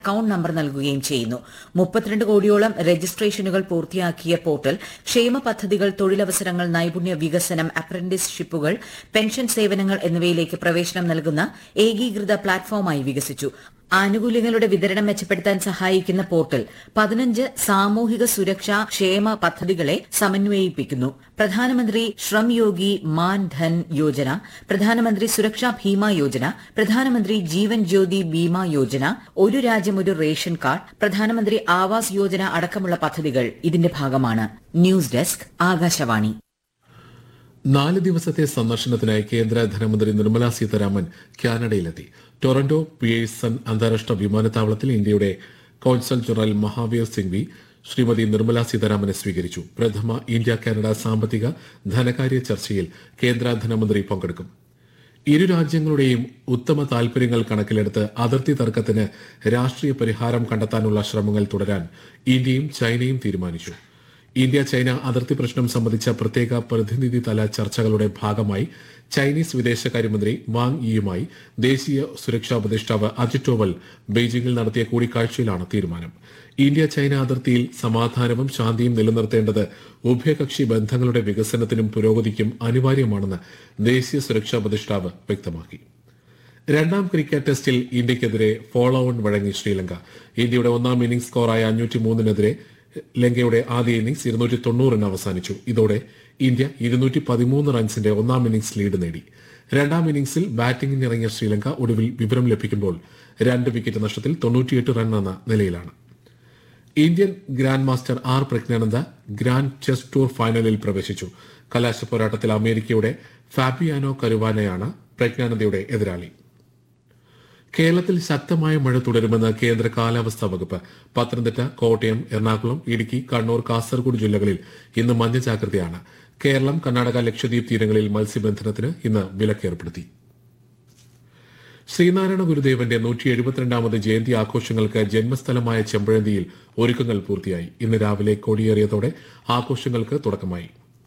account number നൽകുകയും ചെയ്യുന്നു മുപ്പത്തിരണ്ട് കോടിയോളം രജിസ്ട്രേഷനുകൾ പൂർത്തിയാക്കിയ പോർട്ടൽ ക്ഷേമ പദ്ധതികൾ തൊഴിലവസരങ്ങൾ നൈപുണ്യ വികസനം അപ്രന്റീസ്ഷിപ്പുകൾ പെൻഷൻ സേവനങ്ങൾ എന്നിവയിലേക്ക് പ്രവേശനം നൽകുന്ന ഏകീകൃത പ്ലാറ്റ്ഫോമായി വികസിച്ചു ആനുകൂല്യങ്ങളുടെ വിതരണം മെച്ചപ്പെടുത്താൻ സഹായിക്കുന്ന പോർട്ടൽ പതിനഞ്ച് സാമൂഹിക സുരക്ഷാ ക്ഷേമ പദ്ധതികളെ സമന്വയിപ്പിക്കുന്നു പ്രധാനമന്ത്രി ശ്രം യോഗി മാൻ ധൻ യോജന പ്രധാനമന്ത്രി സുരക്ഷാ ഭീമ യോജന പ്രധാനമന്ത്രി ജീവൻ ജ്യോതി ബീമ യോജന ഒരു രാജ്യം ഒരു റേഷൻ കാർഡ് പ്രധാനമന്ത്രി ആവാസ് യോജന അടക്കമുള്ള പദ്ധതികൾ ഇതിന്റെ ഭാഗമാണ് ന്യൂസ് ഡെസ്ക് ആകാശവാണി നാല് ദിവസത്തെ സന്ദർശനത്തിനായി കേന്ദ്ര ധനമന്ത്രി നിർമ്മല സീതാരാമൻ കാനഡയിലെത്തി ടൊറന്റോ പിയേഴ്സൺ അന്താരാഷ്ട്ര വിമാനത്താവളത്തിൽ ഇന്ത്യയുടെ കോൺസൽ ജനറൽ മഹാവീർ സിംഗ്വി ശ്രീമതി നിർമ്മല സീതാരാമനെ സ്വീകരിച്ചു പ്രഥമ ഇന്ത്യ കാനഡ സാമ്പത്തിക ധനകാര്യ ചർച്ചയിൽ കേന്ദ്ര ധനമന്ത്രി പങ്കെടുക്കും ഇരു രാജ്യങ്ങളുടെയും ഉത്തമ താൽപര്യങ്ങൾ കണക്കിലെടുത്ത് അതിർത്തി തർക്കത്തിന് രാഷ്ട്രീയ പരിഹാരം കണ്ടെത്താനുള്ള ശ്രമങ്ങൾ തുടരാൻ ഇന്ത്യയും ചൈനയും തീരുമാനിച്ചു ഇന്ത്യ ചൈന അതിർത്തി പ്രശ്നം സംബന്ധിച്ച പ്രത്യേക പ്രതിനിധി തല ചർച്ചകളുടെ ഭാഗമായി ചൈനീസ് വിദേശകാര്യമന്ത്രി വാങ് യിയുമായി ദേശീയ സുരക്ഷാ ഉപദേഷ്ടാവ് അജിത് ഡോവൽ ബെയ്ജിംഗിൽ നടത്തിയ കൂടിക്കാഴ്ചയിലാണ് തീരുമാനം ഇന്ത്യ ചൈന അതിർത്തിയിൽ സമാധാനവും ശാന്തിയും നിലനിർത്തേണ്ടത് ഉഭയകക്ഷി ബന്ധങ്ങളുടെ വികസനത്തിനും പുരോഗതിക്കും അനിവാര്യമാണെന്ന് ദേശീയ സുരക്ഷാ ഉപദേഷ്ടാവ് വ്യക്തമാക്കി രണ്ടാം ക്രിക്കറ്റ് ടെസ്റ്റിൽ ഇന്ത്യക്കെതിരെ ഫോളോ ഓൺ വഴങ്ങി ശ്രീലങ്ക ഇന്ത്യയുടെ ഒന്നാം ഇന്നിംഗ്സ് സ്കോറായ അഞ്ഞൂറ്റി മൂന്നിനെതിരെ ലങ്കയുടെ ആദ്യ ഇന്നിംഗ്സ് ഇരുന്നൂറ്റി തൊണ്ണൂറിന് അവസാനിച്ചു ഇതോടെ ഇന്ത്യ ഇരുന്നൂറ്റി പതിമൂന്ന് റൺസിന്റെ ഒന്നാം ഇന്നിംഗ്സ് ലീഡ് നേടി രണ്ടാം ഇന്നിംഗ്സിൽ ബാറ്റിംഗിനിറങ്ങിയ ശ്രീലങ്ക ഒടുവിൽ വിവരം ലഭിക്കുമ്പോൾ രണ്ട് വിക്കറ്റ് നഷ്ടത്തിൽ തൊണ്ണൂറ്റിയെട്ട് റൺ എന്ന നിലയിലാണ് Indian grand master R Praggnanandhaa grand chess tour ഫൈനലിൽ പ്രവേശിച്ചു കലാശ പോരാട്ടത്തിൽ അമേരിക്കയുടെ ഫാബിയാനോ കരുവാനയാണ് പ്രജ്ഞാനന്ദയുടെ എതിരാളി കേരളത്തിൽ ശക്തമായ മഴ തുടരുമെന്ന് കേന്ദ്ര കാലാവസ്ഥാ വകുപ്പ് പത്തനംതിട്ട കോട്ടയം എറണാകുളം ഇടുക്കി കണ്ണൂർ കാസർഗോഡ് ജില്ലകളിൽ ഇന്ന് മഞ്ഞ ജാഗ്രതയാണ് കേരളം കർണാടക ലക്ഷദ്വീപ് തീരങ്ങളിൽ മത്സ്യബന്ധനത്തിന് ഇന്ന് വിലക്കേർപ്പെടുത്തി ശ്രീനാരായണ ഗുരുദേവന്റെ നൂറ്റി എഴുപത്തിരണ്ടാമത് ജയന്തി ആഘോഷങ്ങൾക്ക് ജന്മസ്ഥലമായ ചെമ്പഴന്തിയിൽ ഒരുക്കങ്ങൾ പൂർത്തിയായി ഇന്ന് രാവിലെ കൊടിയേറിയതോടെ ആഘോഷങ്ങൾക്ക് തുടക്കമായി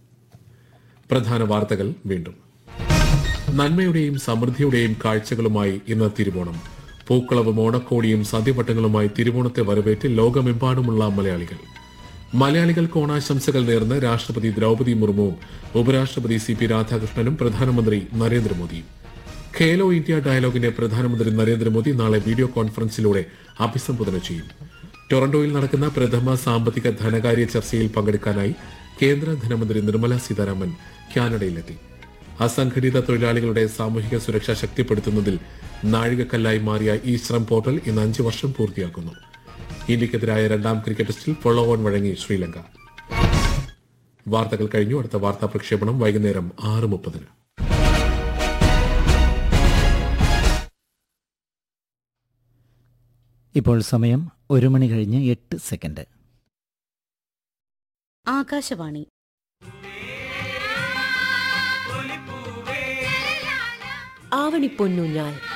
പ്രധാന വാർത്തകൾ വീണ്ടും നന്മയുടെയും സമൃദ്ധിയുടെയും കാഴ്ചകളുമായി ഇന്ന് തിരുവോണം പൂക്കളവും ഓണക്കോടിയും സദ്യവട്ടങ്ങളുമായി തിരുവോണത്തെ വരവേറ്റ് ലോകമെമ്പാടുമുള്ള മലയാളികൾ മലയാളികൾക്ക് ഓണാശംസകൾ നേർന്ന് രാഷ്ട്രപതി ദ്രൗപദി മുർമുവും ഉപരാഷ്ട്രപതി സി പി രാധാകൃഷ്ണനും പ്രധാനമന്ത്രി നരേന്ദ്രമോദിയും ഖേലോ ഇന്ത്യ ഡയലോഗിനെ പ്രധാനമന്ത്രി നരേന്ദ്രമോദി നാളെ വീഡിയോ കോൺഫറൻസിലൂടെ അഭിസംബോധന ചെയ്യും ടൊറന്റോയിൽ നടക്കുന്ന പ്രഥമ സാമ്പത്തിക ധനകാര്യ ചർച്ചയിൽ പങ്കെടുക്കാനായി കേന്ദ്ര ധനമന്ത്രി നിർമ്മല സീതാരാമൻ കാനഡയിലെത്തി അസംഘടിത തൊഴിലാളികളുടെ സാമൂഹിക സുരക്ഷ ശക്തിപ്പെടുത്തുന്നതിൽ നാഴികക്കല്ലായി മാറിയ ഈ ശ്രം പോർട്ടൽ ഇന്ന് അഞ്ച് വർഷം പൂർത്തിയാക്കുന്നു ഇന്ത്യക്കെതിരായ രണ്ടാം ക്രിക്കറ്റ് ടെസ്റ്റിൽ ഫോളോ ഓൺ വഴങ്ങി ശ്രീലങ്ക വാർത്തകൾ കഴിഞ്ഞു അടുത്ത വാർത്താ പ്രക്ഷേപണം വൈകുന്നേരം ആറ് മുപ്പതിന് ഇപ്പോൾ സമയം ഒരു മണി കഴിഞ്ഞ് എട്ട് സെക്കൻഡ് ആകാശവാണി ആവണിപ്പൊന്നൂഞ്ഞാൽ